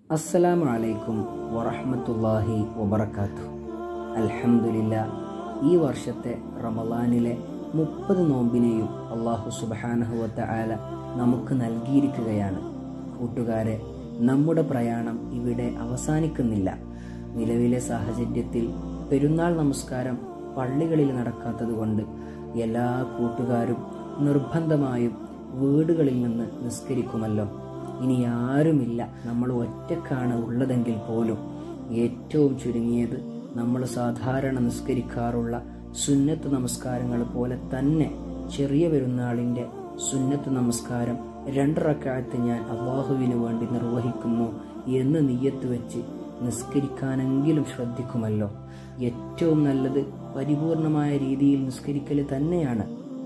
അസ്സലാമു അലൈക്കും വറഹ്മത്തുള്ളാഹി വബറകാത്തു അൽഹംദുലില്ല ഈ വർഷത്തെ റമളാനിലെ മുപ്പത് നോമ്പിനെയും അള്ളാഹു സുബഹാനഹുവത്ത ആല നമുക്ക് നൽകിയിരിക്കുകയാണ് കൂട്ടുകാരെ നമ്മുടെ പ്രയാണം ഇവിടെ അവസാനിക്കുന്നില്ല നിലവിലെ സാഹചര്യത്തിൽ പെരുന്നാൾ നമസ്കാരം പള്ളികളിൽ നടക്കാത്തതുകൊണ്ട് എല്ലാ കൂട്ടുകാരും നിർബന്ധമായും വീടുകളിൽ നിന്ന് നിസ്കരിക്കുമല്ലോ ഇനി ആരുമില്ല നമ്മൾ ഒറ്റക്കാണ് ഉള്ളതെങ്കിൽ പോലും ഏറ്റവും ചുരുങ്ങിയത് നമ്മൾ സാധാരണ നിസ്കരിക്കാറുള്ള സുന്നത്ത് നമസ്കാരങ്ങൾ പോലെ തന്നെ ചെറിയ പെരുന്നാളിൻ്റെ സുന്നത്ത് നമസ്കാരം രണ്ട് റക്കാലത്ത് ഞാൻ അള്ളാഹുവിന് വേണ്ടി നിർവഹിക്കുന്നു എന്ന് നീയത്ത് വെച്ച് നിസ്കരിക്കാനെങ്കിലും ശ്രദ്ധിക്കുമല്ലോ ഏറ്റവും നല്ലത് പരിപൂർണമായ രീതിയിൽ നിസ്കരിക്കൽ തന്നെയാണ്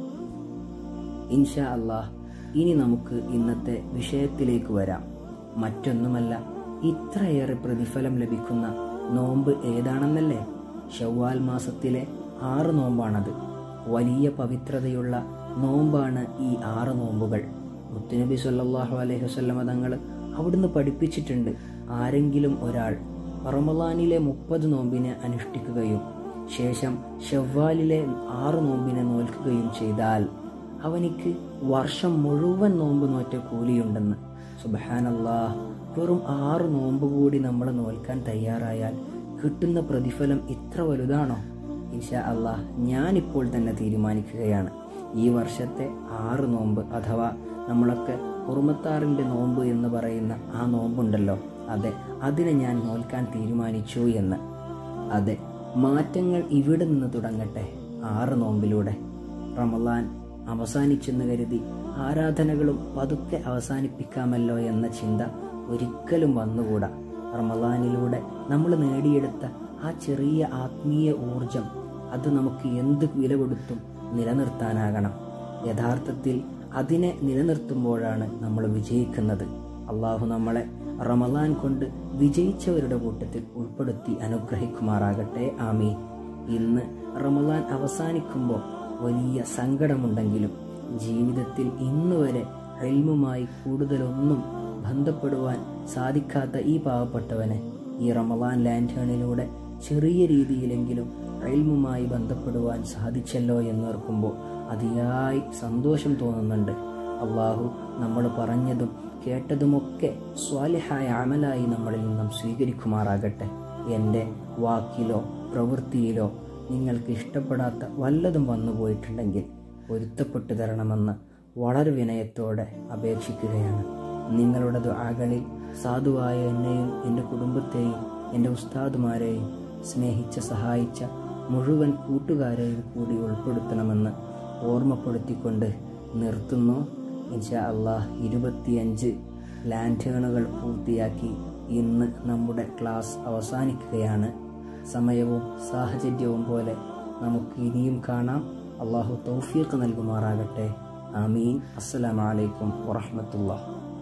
ഇൻഷാ അള്ളാഹ് ഇനി നമുക്ക് ഇന്നത്തെ വിഷയത്തിലേക്ക് വരാം മറ്റൊന്നുമല്ല ഇത്രയേറെ പ്രതിഫലം ലഭിക്കുന്ന നോമ്പ് ഏതാണെന്നല്ലേ ഷവ്വാൽ മാസത്തിലെ ആറ് നോമ്പാണത് വലിയ പവിത്രതയുള്ള നോമ്പാണ് ഈ ആറ് നോമ്പുകൾ മുത്തുനബി സല്ലല്ലാഹു അലൈഹി വസല്ലമ തങ്ങൾ അവിടുന്ന് പഠിപ്പിച്ചിട്ടുണ്ട് ആരെങ്കിലും ഒരാൾ റമളാനിലെ മുപ്പത് നോമ്പിനെ അനുഷ്ഠിക്കുകയും ശേഷം ഷവ്വാലിലെ ആറ് നോമ്പിനെ നോൽക്കുകയും ചെയ്താൽ അവനിക്ക് വർഷം മുഴുവൻ നോമ്പ് നോറ്റ കൂലിയുണ്ടെന്ന് സുബഹാനല്ലാഹ് വെറും ആറ് നോമ്പ് കൂടി നമ്മൾ നോൽക്കാൻ തയ്യാറായാൽ കിട്ടുന്ന പ്രതിഫലം ഇത്ര വലുതാണോ ഇൻഷാ അള്ളാഹ് ഞാനിപ്പോൾ തന്നെ തീരുമാനിക്കുകയാണ് ഈ വർഷത്തെ ആറ് നോമ്പ് അഥവാ നമ്മളൊക്കെ കുറുമത്താറിൻ്റെ നോമ്പ് എന്ന് പറയുന്ന ആ നോമ്പുണ്ടല്ലോ അതെ അതിനെ ഞാൻ നോൽക്കാൻ തീരുമാനിച്ചു എന്ന് അതെ മാറ്റങ്ങൾ ഇവിടെ നിന്ന് തുടങ്ങട്ടെ ആറ് നോമ്പിലൂടെ റമലാൻ അവസാനിച്ചെന്ന് കരുതി ആരാധനകളും പതുക്കെ അവസാനിപ്പിക്കാമല്ലോ എന്ന ചിന്ത ഒരിക്കലും വന്നുകൂടാ റമലാനിലൂടെ നമ്മൾ നേടിയെടുത്ത ആ ചെറിയ ആത്മീയ ഊർജം അത് നമുക്ക് എന്ത് വില കൊടുത്തും നിലനിർത്താനാകണം യഥാർത്ഥത്തിൽ അതിനെ നിലനിർത്തുമ്പോഴാണ് നമ്മൾ വിജയിക്കുന്നത് അള്ളാഹു നമ്മളെ റമലാൻ കൊണ്ട് വിജയിച്ചവരുടെ കൂട്ടത്തിൽ ഉൾപ്പെടുത്തി അനുഗ്രഹിക്കുമാറാകട്ടെ ആമീൻ ഇന്ന് റമലാൻ അവസാനിക്കുമ്പോൾ വലിയ സങ്കടമുണ്ടെങ്കിലും ജീവിതത്തിൽ ഇന്നുവരെ എൽമുമായി കൂടുതലൊന്നും ബന്ധപ്പെടുവാൻ സാധിക്കാത്ത ഈ പാവപ്പെട്ടവനെ ഈ റമലാൻ ലാൻഡേണിലൂടെ ചെറിയ രീതിയിലെങ്കിലും എൽമുമായി ബന്ധപ്പെടുവാൻ സാധിച്ചല്ലോ എന്നോർക്കുമ്പോൾ അതിയായി സന്തോഷം തോന്നുന്നുണ്ട് അള്ളാഹു നമ്മൾ പറഞ്ഞതും കേട്ടതുമൊക്കെ സ്വാലിഹായ അമലായി നമ്മളിൽ നിന്നും സ്വീകരിക്കുമാറാകട്ടെ എൻ്റെ വാക്കിലോ പ്രവൃത്തിയിലോ നിങ്ങൾക്ക് ഇഷ്ടപ്പെടാത്ത വല്ലതും വന്നുപോയിട്ടുണ്ടെങ്കിൽ പൊരുത്തപ്പെട്ടു തരണമെന്ന് വളരെ വിനയത്തോടെ അപേക്ഷിക്കുകയാണ് നിങ്ങളുടെ ദുആകളിൽ സാധുവായ എന്നെയും എൻ്റെ കുടുംബത്തെയും എൻ്റെ ഉസ്താദുമാരെയും സ്നേഹിച്ച സഹായിച്ച മുഴുവൻ കൂട്ടുകാരെയും കൂടി ഉൾപ്പെടുത്തണമെന്ന് ഓർമ്മപ്പെടുത്തിക്കൊണ്ട് നിർത്തുന്നു ഇൻഷാ അള്ളാഹ് ഇരുപത്തിയഞ്ച് ലാൻറ്റേണുകൾ പൂർത്തിയാക്കി ഇന്ന് നമ്മുടെ ക്ലാസ് അവസാനിക്കുകയാണ് സമയവും സാഹചര്യവും പോലെ നമുക്ക് ഇനിയും കാണാം അള്ളാഹു തൗഫീഖ് നൽകുമാറാകട്ടെ ആമീൻ അസ്സലാമലൈക്കും വറഹമത്തുള്ള